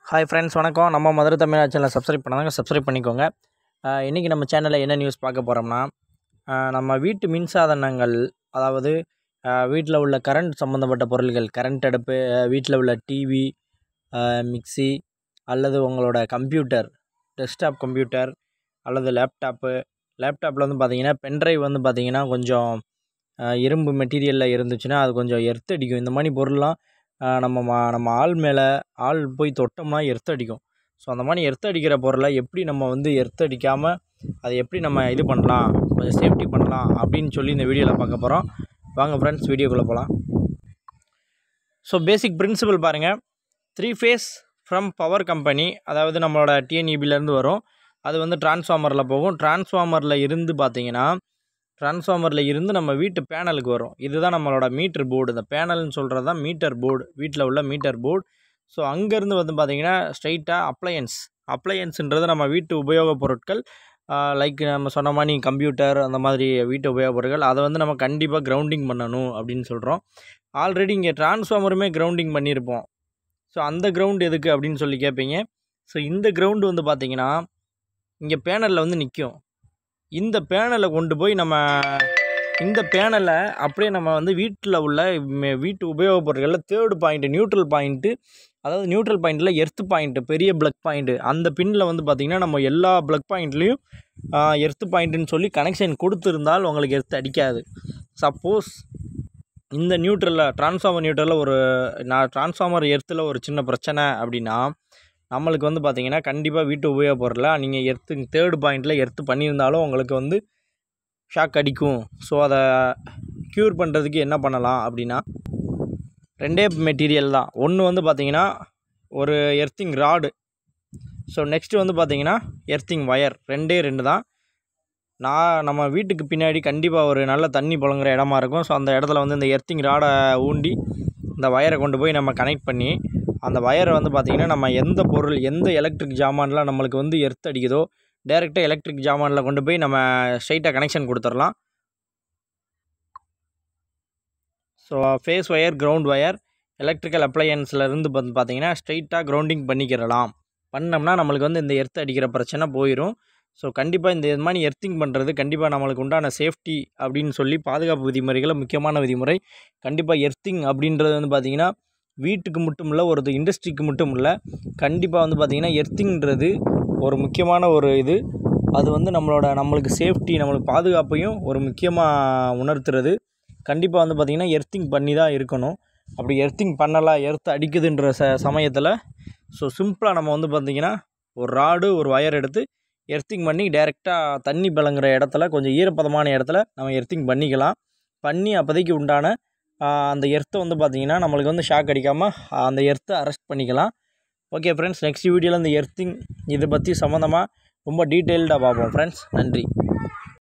hi friends வணக்கம் நம்ம மதுரை தமிழ் சேனலை சப்ஸ்கிரைப் பண்ணாங்க சப்ஸ்கிரைப் பண்ணிக்கோங்க ஆஹ் இன்றைக்கி நம்ம சேனலில் என்ன நியூஸ் பார்க்க போகிறோம்னா ஆஹ் நம்ம வீட்டு மின்சாதனங்கள் அதாவது வீட்டில் உள்ள கரண்ட் சம்மந்தப்பட்ட பொருள்கள் கரண்ட் அடுப்பு வீட்டில் உள்ள டிவி மிக்ஸி அல்லது உங்களோட கம்ப்யூட்டர் டெஸ்க்டாப் கம்ப்யூட்டர் அல்லது லேப்டாப்பு லேப்டாப்பில் வந்து பார்த்தீங்கன்னா பென்ட்ரைவ் வந்து பார்த்தீங்கன்னா கொஞ்சம் ஆஹ் இரும்பு மெட்டீரியலில் இருந்துச்சுன்னா அது கொஞ்சம் எர்த் அடிக்கும் இந்த மாதிரி பொருள்லாம் ஆஹ் நம்ம மா- நம்ம ஆள் மேலே ஆள் போய் தொட்டோம்னா எர்த் அடிக்கும் ஸோ அந்த மாதிரி எர்த் அடிக்கிற பொருளை எப்படி நம்ம வந்து எர்த் அடிக்காமல் அதை எப்படி நம்ம இது பண்ணலாம் கொஞ்சம் சேஃப்டி பண்ணலாம் அப்படின்னு சொல்லி இந்த வீடியோவில் பார்க்க போகிறோம் வாங்க ஃப்ரெண்ட்ஸ் வீடியோக்குள்ளே போகலாம் ஸோ பேசிக் பிரின்சிபல் பாருங்கள் three phase from power company அதாவது நம்மளோட டிஎன்இபிலேருந்து வரும் அது வந்து டிரான்ஸ்ஃபார்மரில் போகும் டிரான்ஸ்ஃபார்மரில் இருந்து பார்த்தீங்கன்னா டிரான்ஸ்ஃபார்மரில் இருந்து நம்ம வீட்டு பேனலுக்கு வரும் இதுதான் நம்மளோட மீட்டர் போர்டு இந்த பேனல்னு சொல்கிறது தான் மீட்டர் போர்டு வீட்டில் உள்ள மீட்டர் போர்டு ஸோ அங்கேருந்து வந்து பார்த்திங்கன்னா ஸ்ட்ரைட்டாக அப்ளையன்ஸ் அப்ளையன்ஸுன்றது நம்ம வீட்டு உபயோகப் பொருட்கள் லைக் நம்ம சொன்ன மாதிரி கம்ப்யூட்டர் அந்த மாதிரி வீட்டு உபயோகப் பொருட்கள் அதை வந்து நம்ம கண்டிப்பாக கிரவுண்டிங் பண்ணணும் அப்படின்னு சொல்கிறோம் ஆல்ரெடி இங்கே டிரான்ஸ்ஃபார்மருமே கிரவுண்டிங் பண்ணியிருப்போம் ஸோ அந்த கிரவுண்ட் எதுக்கு அப்படின்னு சொல்லி கேட்பீங்க ஸோ இந்த கிரவுண்டு வந்து பார்த்திங்கன்னா இங்கே பேனலில் வந்து நிற்கும் இந்த பேனலை கொண்டு போய் நம்ம இந்த பேனலை அப்படியே நம்ம வந்து வீட்டில் உள்ள மெ- வீட்டு உபயோகப் பொருட்களில் தேர்டு பாயிண்ட்டு நியூட்ரல் பாயிண்ட்டு அதாவது நியூட்ரல் பாயிண்டில் எர்த்து பாயிண்ட்டு பெரிய ப்ளக் பாயிண்ட்டு அந்த பின்னில் வந்து பார்த்திங்கன்னா நம்ம எல்லா ப்ளக் பாயிண்ட்லேயும் எர்த்து பாயிண்ட்டுன்னு சொல்லி கனெக்ஷன் கொடுத்துருந்தால் உங்களுக்கு எர்த்து அடிக்காது சப்போஸ் இந்த நியூட்ரலில் டிரான்ஸ்ஃபார்மர் நியூட்ரலில் ஒரு நான் டிரான்ஸ்ஃபார்மர் எர்த்தில் ஒரு சின்ன பிரச்சனை அப்படின்னா நம்மளுக்கு வந்து பார்த்தீங்கன்னா கண்டிப்பாக வீட்டு உபயோகப் பொருளை நீங்கள் எர்த்து தேர்டு பாயிண்டில் எர்த்து பண்ணியிருந்தாலும் உங்களுக்கு வந்து ஷாக் அடிக்கும் ஸோ அதை க்யூர் பண்ணுறதுக்கு என்ன பண்ணலாம் அப்படின்னா ரெண்டே மெட்டீரியல் தான் ஒன்று வந்து பார்த்தீங்கன்னா ஒரு எர்த்திங் ராடு ஸோ நெக்ஸ்ட்டு வந்து பார்த்தீங்கன்னா எர்த்திங் ஒயர் ரெண்டே ரெண்டு தான் நான் நம்ம வீட்டுக்கு பின்னாடி கண்டிப்பாக ஒரு நல்ல தண்ணி புழங்குற இடமா இருக்கும் ஸோ அந்த இடத்துல வந்து இந்த எர்த்திங் ராடை ஊண்டி இந்த வயரை கொண்டு போய் நம்ம கனெக்ட் பண்ணி அந்த வயரை வந்து பார்த்திங்கன்னா நம்ம எந்த பொருள் எந்த எலக்ட்ரிக் ஜாமான்லாம் நம்மளுக்கு வந்து எர்த் அடிக்குதோ டேரெக்டாக எலக்ட்ரிக் ஜாமானில் கொண்டு போய் நம்ம ஸ்ட்ரைட்டாக கனெக்ஷன் கொடுத்துடலாம் so phase wire ground wire electrical அப்ளையன்ஸ்லேருந்து வந்து பார்த்தீங்கன்னா ஸ்ட்ரைட்டாக கிரவுண்டிங் பண்ணிக்கிறலாம் பண்ணோம்னா நம்மளுக்கு வந்து இந்த எர்த் அடிக்கிற பிரச்சனை போயிடும் ஸோ கண்டிப்பாக இந்த இது மாதிரி எர்த்திங் பண்ணுறது கண்டிப்பாக நம்மளுக்கு உண்டான சேஃப்டி அப்படின்னு சொல்லி பாதுகாப்பு விதிமுறைகளை முக்கியமான விதிமுறை கண்டிப்பாக எர்த்திங் அப்படின்றது வந்து பார்த்திங்கன்னா வீட்டுக்கு மட்டும் இல்லை ஒரு இண்டஸ்ட்ரிக்கு மட்டும் இல்லை கண்டிப்பாக வந்து பார்த்திங்கன்னா எர்த்திங்கிறது ஒரு முக்கியமான ஒரு இது அது வந்து நம்மளோட நம்மளுக்கு சேஃப்டி நம்மளுக்கு பாதுகாப்பையும் ஒரு முக்கியமாக உணர்த்துறது கண்டிப்பாக வந்து பார்த்திங்கன்னா எர்த்திங் பண்ணி தான் இருக்கணும் அப்படி எர்த்திங் பண்ணலாம் எர்த் அடிக்குதுன்ற ச சமயத்தில் ஸோ சிம்பிளாக நம்ம வந்து பார்த்திங்கன்னா ஒரு ராடு ஒரு ஒயர் எடுத்து எர்த்திங் பண்ணி டைரெக்டாக தண்ணி பழங்குற இடத்துல கொஞ்சம் ஈரப்பதமான இடத்துல நம்ம எர்த்திங் பண்ணிக்கலாம் பண்ணி அப்போதைக்கு உண்டான ஆஹ், அந்த எர்த்தை வந்து பார்த்திங்கன்னா நம்மளுக்கு வந்து ஷாக் அடிக்காமல் அந்த எர்த்தை அரெஸ்ட் பண்ணிக்கலாம் ஓகே ஃப்ரெண்ட்ஸ் நெக்ஸ்ட் வீடியோவில் இந்த எர்த்திங் இதை பற்றி சம்மந்தமாக ரொம்ப டீட்டெயில்டாக பார்ப்போம் ஃப்ரெண்ட்ஸ் நன்றி